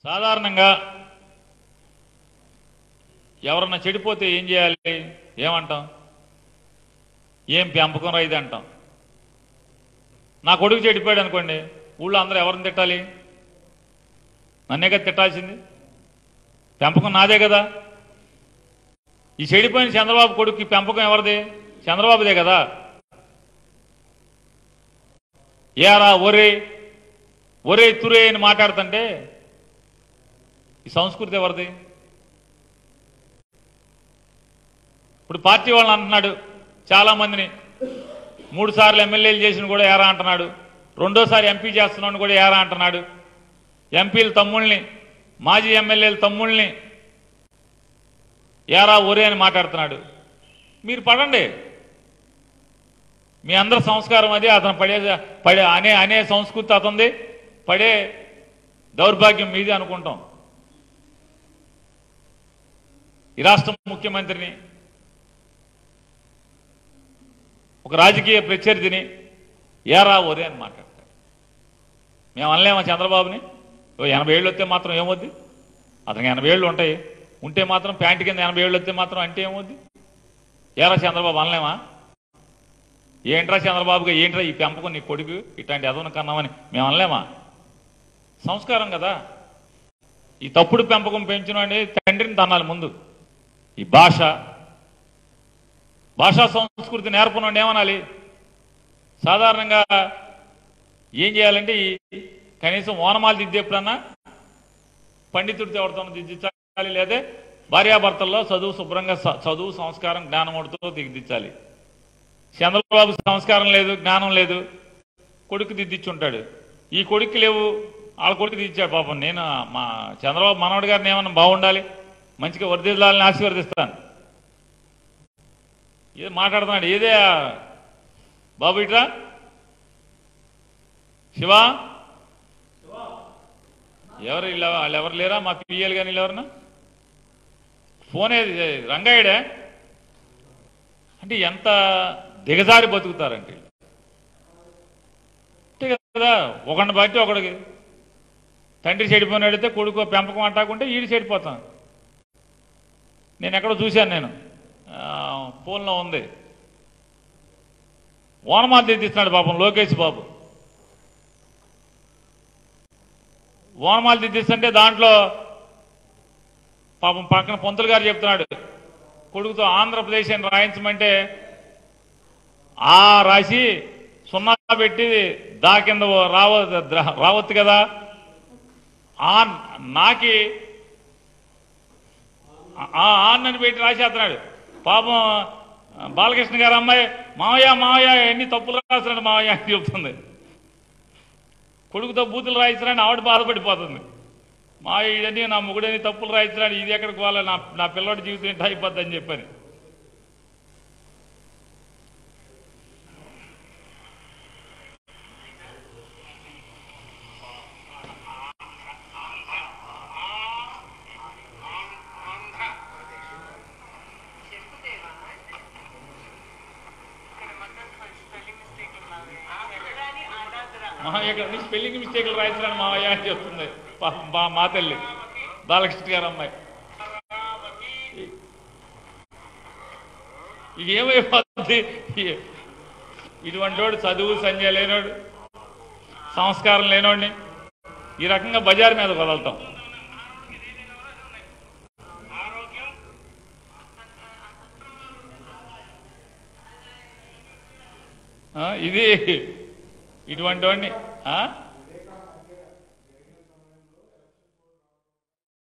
సాధారణంగా ఎవరన్నా చెడిపోతే ఏం చేయాలి ఏమంటాం ఏం పెంపకం రా ఇది అంటాం నా కొడుకు చెడిపోయాడు అనుకోండి ఊళ్ళో అందరూ ఎవరిని తిట్టాలి నన్నే కదా తిట్టాల్సింది పెంపకం నాదే కదా ఈ చెడిపోయిన చంద్రబాబు కొడుకు పెంపకం ఎవరిది చంద్రబాబుదే కదా ఏరా ఒరే ఒరే తురే అని మాట్లాడుతుంటే ఈ సంస్కృతి ఎవరిది ఇప్పుడు పార్టీ వాళ్ళని అంటున్నాడు చాలా మందిని మూడు సార్లు ఎమ్మెల్యేలు చేసిన కూడా ఏరా అంటున్నాడు రెండోసారి ఎంపీ చేస్తున్నాడు కూడా ఏరా అంటున్నాడు ఎంపీల తమ్ముళ్ళని మాజీ ఎమ్మెల్యేల తమ్ముళ్ళని ఏరా ఒరే అని మాట్లాడుతున్నాడు మీరు పడండి మీ అందరి సంస్కారం అది అతను పడే పడే అనే అనే సంస్కృతి అతనిది పడే దౌర్భాగ్యం మీది అనుకుంటాం ఈ రాష్ట్ర ముఖ్యమంత్రిని ఒక రాజకీయ ప్రత్యర్థిని ఏరా ఒరే అని మాట్లాడతాడు మేము అనలేమా చంద్రబాబుని ఓ ఎనభై ఏళ్ళు వస్తే మాత్రం ఏమవుద్ది అతనికి ఎనభై ఏళ్ళు ఉంటాయి ఉంటే మాత్రం ప్యాంటు కింద ఎనభై ఏళ్ళు వస్తే మాత్రం అంటే ఏమవుద్ది ఏరా చంద్రబాబు అనలేమా ఏంట్రా చంద్రబాబుగా ఏంట్రా ఈ పెంపకం నీ కొడుకు ఇట్లాంటి ఎదవను కన్నామని మేము అనలేమా సంస్కారం కదా ఈ తప్పుడు పెంపకం పెంచిన తండ్రిని తన్నాలి ముందు ఈ భాష భాషా సంస్కృతి నేర్పనండి ఏమనాలి సాధారణంగా ఏం చేయాలంటే ఈ కనీసం ఓనమాలు దిద్దేప్పుడన్నా పండితుడితో ఎవరితో దిద్దించాలి లేదా భార్యాభర్తల్లో చదువు శుభ్రంగా స- చదువు సంస్కారం జ్ఞానముడితో దిద్దించాలి చంద్రబాబు సంస్కారం లేదు జ్ఞానం లేదు కొడుకు దిద్దిచ్చుంటాడు ఈ కొడుకు లేవు వాళ్ళ కొడుకు దిద్దిచ్చాడు పాపం నేను మా చంద్రబాబు మనవడి గారిని ఏమన్నా బాగుండాలి మంచిగా వర్దిల్లాలని ఆశీర్వదిస్తాను ఏదో మాట్లాడుతున్నాడు ఏదే బాబు ఇట్రా శివా ఎవరు ఇలా వాళ్ళు ఎవరు లేరా మా పిఎల్ కానీ ఎవరన్నా ఫోన్ ఏది రంగయ్యడే అంటే ఎంత దిగజారి బతుకుతారంటే అంతే కదా ఒకడిని బట్టి ఒకడికి తండ్రి చెడిపోయినాడితే కొడుకు పెంపకం అంటాకుంటే ఈడు చెడిపోతాం నేను ఎక్కడో చూశాను నేను ఆ, ఫోన్లో ఉంది ఓనమాలు దిద్దిస్తున్నాడు పాపం లోకేష్ బాబు ఓనమాలు దిద్దిస్తుంటే దాంట్లో పాపం పక్కన పొంతులు గారు చెప్తున్నాడు కొడుకుతో ఆంధ్రప్రదేశ్ అని రాయించమంటే ఆ రాసి సున్నా పెట్టి దా కింద రావ రావద్దు కదా ఆ నాకి ఆ ఆన్నని పెట్టి రాసేస్తున్నాడు పాపం బాలకృష్ణ గారు అమ్మాయి మావయ్య మావయ్య ఎన్ని తప్పులు రాస్తున్నాడు మావయ్య అని చెప్తుంది కొడుకుతో బూతులు రాయించడానికి ఆవిడ బాధపడిపోతుంది మా ఇదని నా మొగుడని తప్పులు రాయించడానికి ఇది ఎక్కడికి పోవాలి నా నా పిల్లడి జీవితం ఏంటి అయిపోద్ది అని చెప్పని మహా ఇక్కడ నుంచి స్పెల్లింగ్ మిస్టేక్లు రాయించడానికి మావయ్య అని చెప్తుంది పాపం మా మా తల్లి బాలకృష్ణ గారు అమ్మాయి ఇది ఏమైపోతుంది ఈ- ఇటువంటి వాడు చదువు సంజయ్ లేనోడు సంస్కారం లేనోడిని ఈ రకంగా బజార్ మీద వదలటం ఆ, ఇది ఇటువంటి వాడిని ఆ?